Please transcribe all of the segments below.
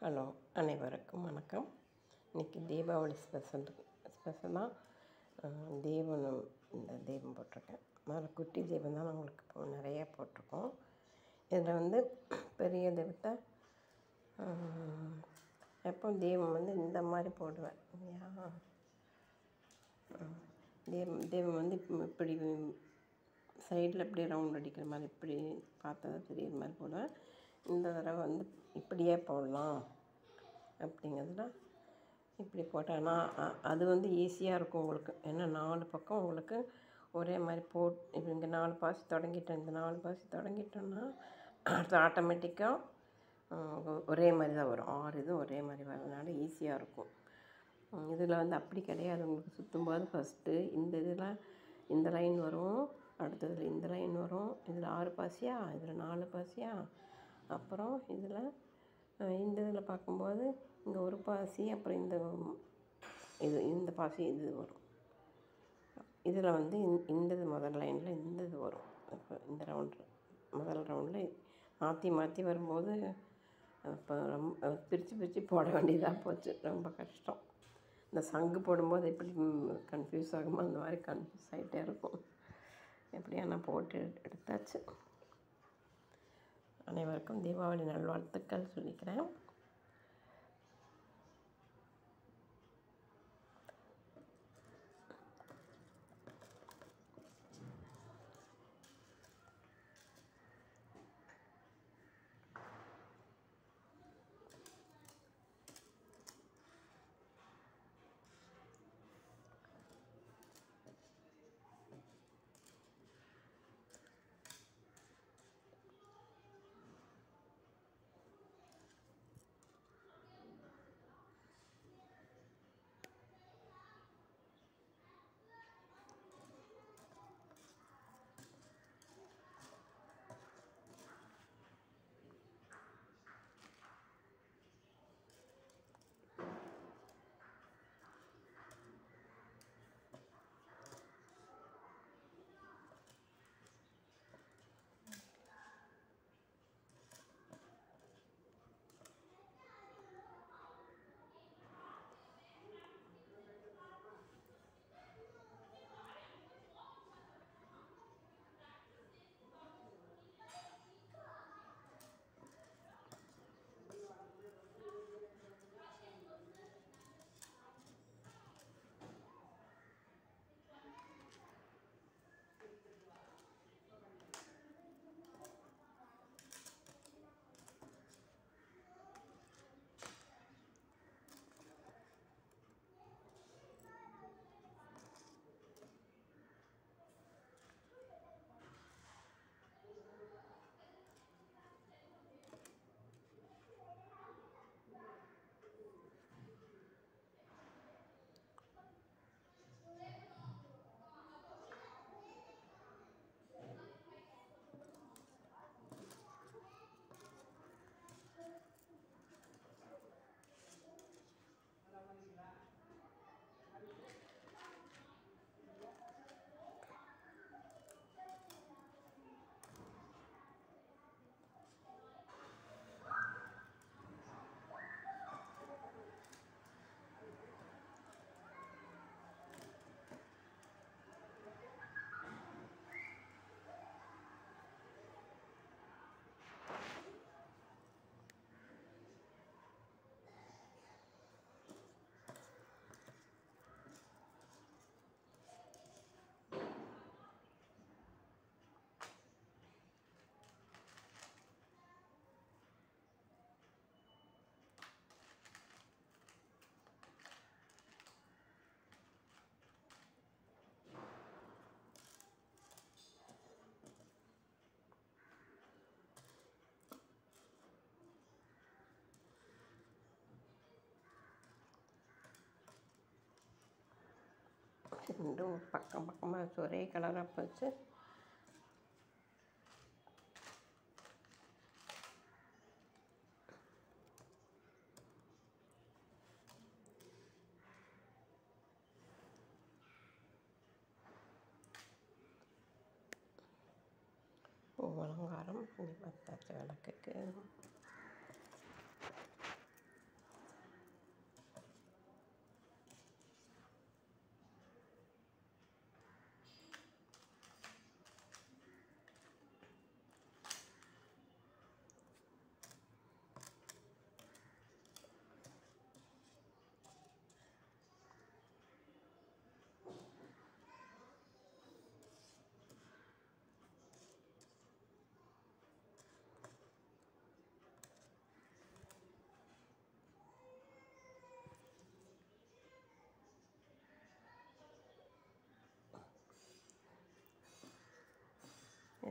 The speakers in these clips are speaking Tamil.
ஹலோ அனைவருக்கும் வணக்கம் இன்றைக்கி தீபாவளி ஸ்பெஷல் ஸ்பெஷலாக தீபம் இந்த தீபம் போட்டிருக்கேன் முதல்ல குட்டி தீபம் தான் உங்களுக்கு இப்போ நிறைய போட்டிருக்கோம் இதில் வந்து பெரிய தீபத்தை எப்போ தீபம் வந்து இந்த மாதிரி போடுவேன் இல்லையா ம். தீபம் தீபம் வந்து இப்ப- இப்படி சைடில் இப்படி ரவுண்ட் அடிக்கிற மாதிரி இப்படி பார்த்தா தெரியுற மாதிரி போடுவேன் இந்த தடவை வந்து இப்படியே போடலாம் அப்படிங்கிறதுல இப்படி போட்டேன்னா அ- அது வந்து ஈஸியாக இருக்கும் உங்களுக்கு ஏன்னா நாலு பக்கம் உங்களுக்கு ஒரே மாதிரி போட் இப்போ இங்கே நாலு பாசி தொடங்கிட்டேன் இந்த நாலு பாசி தொடங்கிட்டோன்னா அது ஆட்டோமேட்டிக்காக ஒரே மாதிரி தான் வரும் ஆறு இதுவும் ஒரே மாதிரி வரதுனால ஈஸியாக இருக்கும் இதில் வந்து அப்படி கிடையாது உங்களுக்கு சுற்றும்போது ஃபஸ்ட்டு இந்த இதில் இந்த லைன் வரும் அடுத்ததில் இந்த லைன் வரும் இதில் ஆறு பாசியா இதில் நாலு பாசியா அப்புறம் இதில் இந்த இதில் பார்க்கும்போது இங்கே ஒரு பாசி அப்புறம் இந்த இது இந்த பாசி இது வரும் இதில் வந்து இந்த- இந்த இது முதல் லைனில் இந்த இது வரும் இப்போ இந்த ரவுண்டு முதல் ரவுண்டில் மாற்றி மாற்றி வரும்போது இப்போ ரொம்ப பிரித்து பிரித்து போட வேண்டியதாக போச்சு ரொம்ப கஷ்டம் இந்த சங்கு போடும்போது எப்படி கன்ஃபியூஸ் ஆகுமோ அந்த மாதிரி கன்ஃபியூஸ் ஆகிட்டே இருக்கும் எப்படியா நான் போட்டு எடுத்தாச்சு அனைவருக்கும் தீபாவளி நல்வாழ்த்துக்கள் சொல்லிக்கிறேன் ரெண்டும் பக்கம் பக்கமாக ஒரே கலராக போச்சு பூ அலங்காரம் பண்ணி பார்த்தாச்சு விளக்குக்கு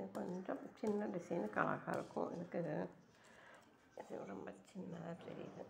இது கொஞ்சம் சின்ன டிசைனுக்கு அழகாக இருக்கும் இதுக்கு இது ரொம்ப சின்னதாக தெரியுது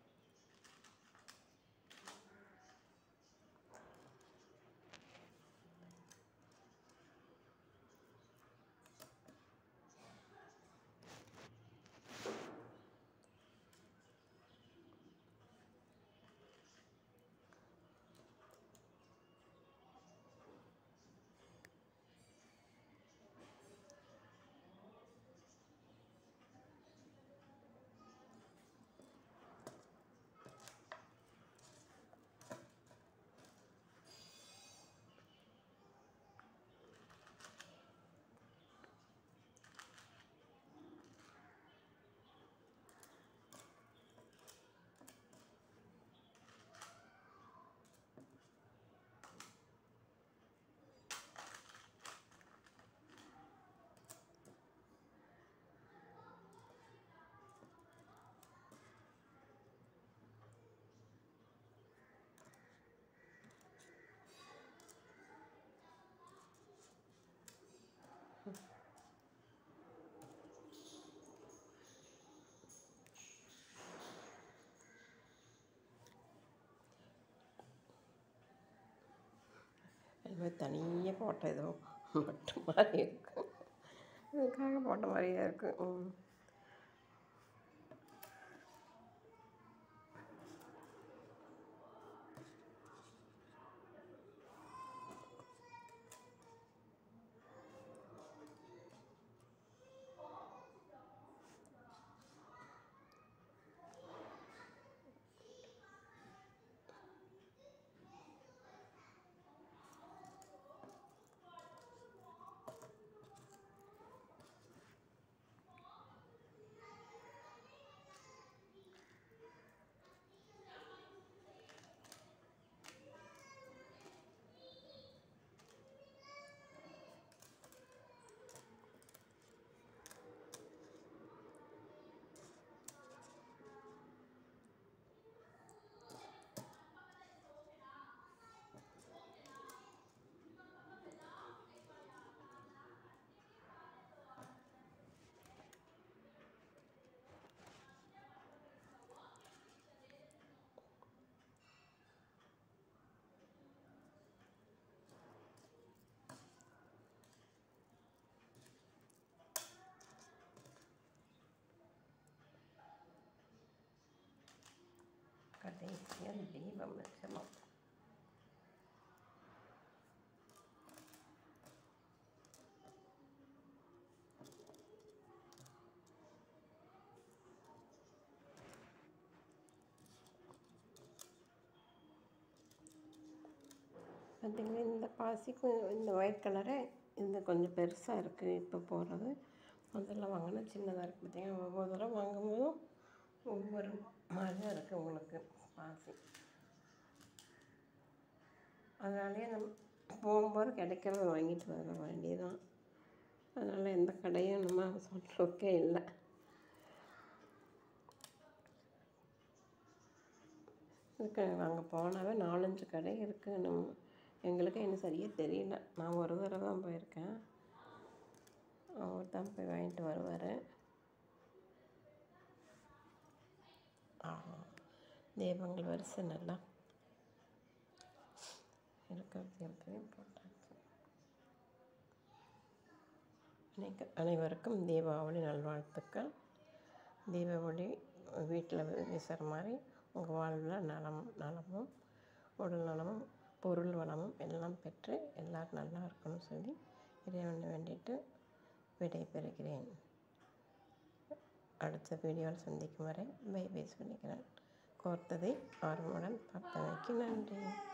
இது மாதிரி தனியாக போட்ட ஏதோ மட்டும் மாதிரி இருக்கும் இதுக்காக போட்ட மாதிரியே இருக்குது ம் கடைசியாக தீபம் வச்சலாம் பார்த்தீங்கன்னா இந்த பாசிக்கும் இந்த ஒயிட் கலரு இது கொஞ்சம் பெருசாக இருக்குது இப்போ போடுறது முதல்ல வாங்கினா சின்னதாக இருக்குது பார்த்தீங்கன்னா ஒவ்வொரு தடவை வாங்கும்போதும் ஒவ்வொரு மாதிரியாக இருக்குது உங்களுக்கு பாசி அதனாலே நம்ம போகும்போது கிடைக்கிறத வாங்கிட்டு வர வேண்டியதுதான் அதனால் எந்த கடையும் நம்ம சொல்கிறோக்கே இல்லை இருக்கு அங்கே போனாவே நாலஞ்சு கடை இருக்குது நம்ம எங்களுக்கு இன்னும் சரியாக தெரியல நான் ஒரு தடவை தான் போயிருக்கேன் அவர் தான் போய் வாங்கிட்டு வருவார் தீபங்கள் வரிசை நல்லா இருக்கிறது எப்பயும் போட்டாச்சு அனைக்கு அனைவருக்கும் தீபாவளி நல்வாழ்த்துக்கள் தீபாவளி வீட்டில் வீசுகிற மாதிரி உங்கள் வாழ்வில் நலம் நலமும் உடல் நலமும் பொருள் வளமும் எல்லாம் பெற்று எல்லோரும் நல்லா இருக்கணும்னு சொல்லி இறைவனை வேண்டிட்டு விடை பெறுகிறேன் அடுத்த வீடியோவில் சந்திக்கும் வரை பை பை சொல்லிக்கிறேன் கோர்த்ததை ஆர்வமுடன் பார்த்தமைக்கு நன்றி